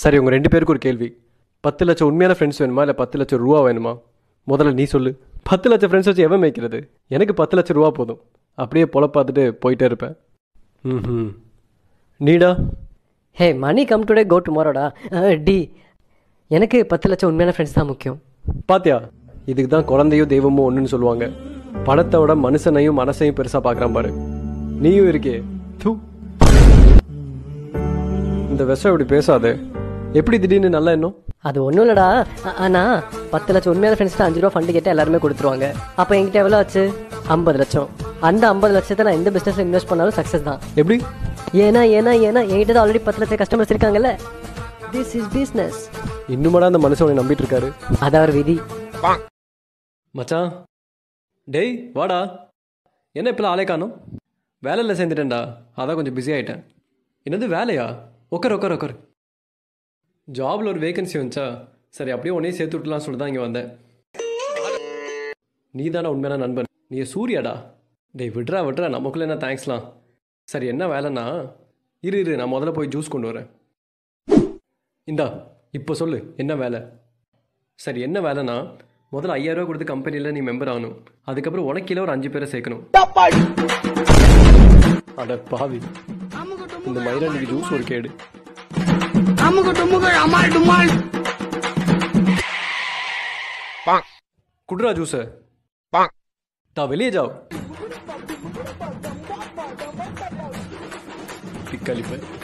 சரி உங்கள் ரெண்டு பேருக்கு ஒரு கேள்வி பத்து லட்சம் உண்மையான ஃப்ரெண்ட்ஸ் வேணுமா இல்லை பத்து லட்சம் ரூபா வேணுமா முதல்ல நீ சொல்லு பத்து லட்சம் ஃப்ரெண்ட்ஸ் வச்சு எவன் மேய்க்கிறது எனக்கு பத்து லட்சம் ரூபா போதும் அப்படியே பொல பார்த்துட்டு போயிட்டே இருப்பேன் ம் நீடா hey money come today go டுமாரோடா டி எனக்கு பத்து லட்சம் உண்மையான ஃப்ரெண்ட்ஸ் தான் முக்கியம் பாத்தியா இதுக்கு தான் குழந்தையும் தெய்வமும் ஒன்றுன்னு சொல்லுவாங்க பணத்தை விட மனுஷனையும் மனசையும் பெருசாக பார்க்குறான் பாரு நீயும் இருக்கே தூ இந்த விஷம் இப்படி பேசாதே எப்படி திடீர்னு நல்ல எண்ணம் அது ஒன்றும் இல்லடா ஆ- ஆனா பத்து லட்சம் உண்மையான ஃப்ரெண்ட்ஸ் அஞ்சு ரூபா ஃபண்டு கேட்டால் எல்லாருமே கொடுத்துருவாங்க அப்போ என்கிட்ட எவ்வளோ ஆச்சு ஐம்பது லட்சம் அந்த ஐம்பது லட்சத்தை நான் எந்த பிஸ்னஸில் இன்வெஸ்ட் பண்ணாலும் சக்ஸஸ் தான் எப்படி ஏன்னா ஏன்னா ஏன்னா என்கிட்ட தான் ஆல்ரெடி பத்து லட்சம் கஸ்டமர்ஸ் இருக்காங்கல்ல திஸ் இஸ் பிஸ்னஸ் இன்னுமாடா அந்த மனுஷன் உன்னை நம்பிட்டு இருக்காரு அது அவர் விதி மச்சான் டேய் வாடா என்ன இப்பெல்லாம் ஆளே காணும் வேலையில் சேர்ந்துட்டேன்டா அதான் கொஞ்சம் பிஸி ஆகிட்டேன் என்னது வேலையா உட்கார் உட்கார் உட்கார் ஜாபில் ஒரு வேகன்சி வந்துச்சா சரி அப்படியே உடனே சேர்த்து விட்டுலாம் சொல்லிட்டு தான் இங்கே வந்தேன் நீ தானே உண்மையான நண்பன் நீ சூர்யாடா டேய் விட்றா விட்றா நமக்குள்ள என்ன தேங்க்ஸ்லாம் சரி என்ன வேலைன்னா இரு இரு நான் முதல்ல போய் ஜூஸ் கொண்டு வரேன் இந்தா இப்போ சொல்லு என்ன வேலை சரி என்ன வேலைன்னா முதல்ல ஐயாயிரம் ரூபா கொடுத்து கம்பெனியில் நீ மெம்பர் ஆகணும் அதுக்கப்புறம் உனக்கு கீழே ஒரு அஞ்சு பேரை சேர்க்கணும் அட பாவி இந்த மயிலாண்டிக்கு ஜூஸ் ஒரு கேடு அமுக டுமுக அமால் டுமால் குட்ரா ஜூஸ தா வெளியே ஜாவ் பிக்கலிப்ப